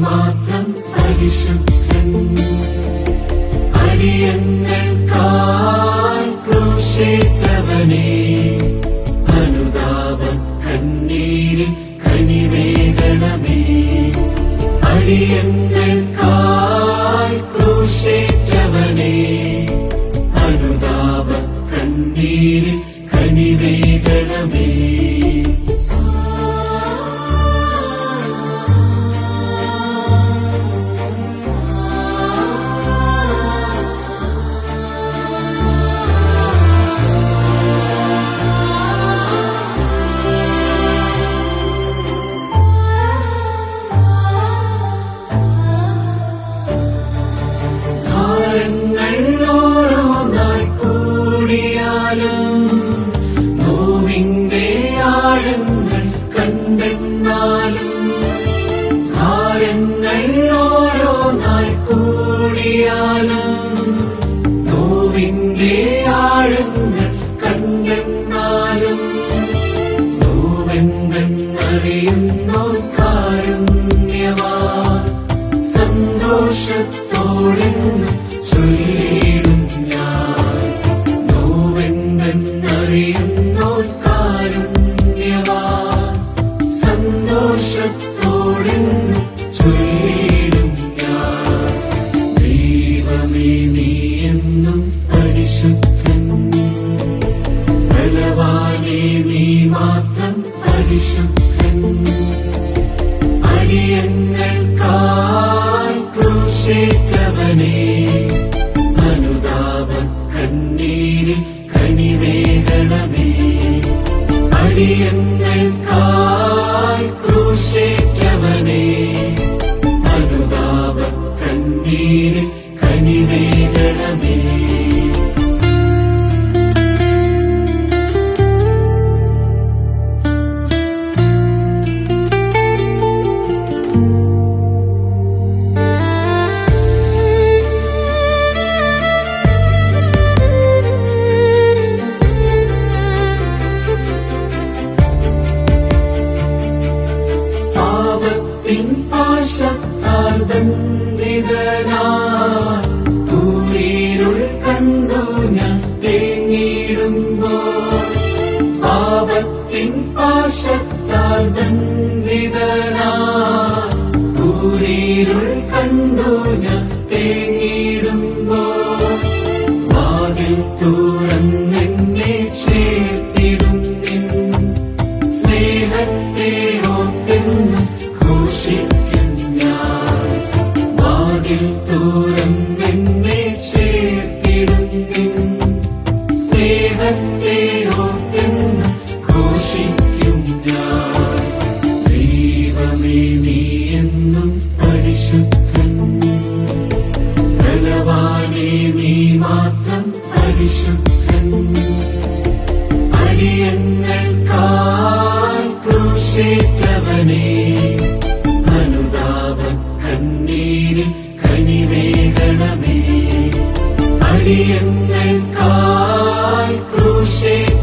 മാത്രം പരിശുദ്ധൻ അടിയങ്ങൾക്കായി ക്രൂശേറ്റവനേ അനുതാപ കണ്ണീരിൽ കനിവേകണമേ അടിയങ്ങൾക്കായി ക്രൂശേറ്റവനേ അനുതാപ കണ്ണീരിൽ കനിവേകണമേ കാലങ്ങൾ ഓരോന്നായി കൂടിയാലും നോവിന്റെ ആഴങ്ങൾ കണ്ടെന്നാലും ഭാരങ്ങൾ ഓരോന്നായി കൂടിയാലും നോവിന്റെ ആഴങ്ങൾ കണ്ടെന്നാലും നോവെന്തെന്നറിയുന്നോർക്കാരുണ്യവാ സന്തോഷത്തോടെ ചൊല്ലിടും ഞാൻ നോവെന്തെന്നറിയുന്നോർക്കാരുണ്യവാ സന്തോഷത്തോടെ ചൊല്ലിടും ഞാൻ ദൈവമേ നീ എന്നും പരിശുദ്ധൻ ബലവാനേ നീ മാത്രം പരിശുദ്ധൻ അടിയങ്ങൾക്കായി ക്രൂശേറ്റവനേ അനുതാപ കണ്ണീരിൽ കനിവേകണമേ അടിയങ്ങൾക്കായി ക്രൂശേറ്റവനേ അനുതാപ കണ്ണീരിൽ കനിവേകണമേ പാപത്തിൻ പാശത്താൽ ബന്ധിതനായി കൂരിരുൾ കണ്ടു ഞാൻ തേങ്ങിടുമ്പോൾ പാപത്തിൻ പാശത്താൽ ബന്ധിതനായി കൂരിരുൾ കണ്ടു ഞാൻ തേങ്ങിടുമ്പോൾ വാതിൽ തുറന്നെന്നെ ചേർത്തിടും നിൻ സ്നേഹത്തെ ഓർത്തെന്ന് ഘോഷിക്കും ഞാൻ വാതിൽ തുറന്നെന്നെ ചേർത്തിടും നിൻ സ്നേഹത്തെ ഓർത്തെന്ന് ഘോഷിക്കും ഞാൻ ദൈവമേ നീ എന്നും പരിശുദ്ധൻ ബലവാനേ നീ മാത്രം പരിശുദ്ധൻ അടിയങ്ങൾക്കായി ക്രൂശേറ്റവനേ അനുതാപ കണ്ണീരിൽ കനിവേകണമേ അടിയങ്ങൾക്കായി ക്രൂശേ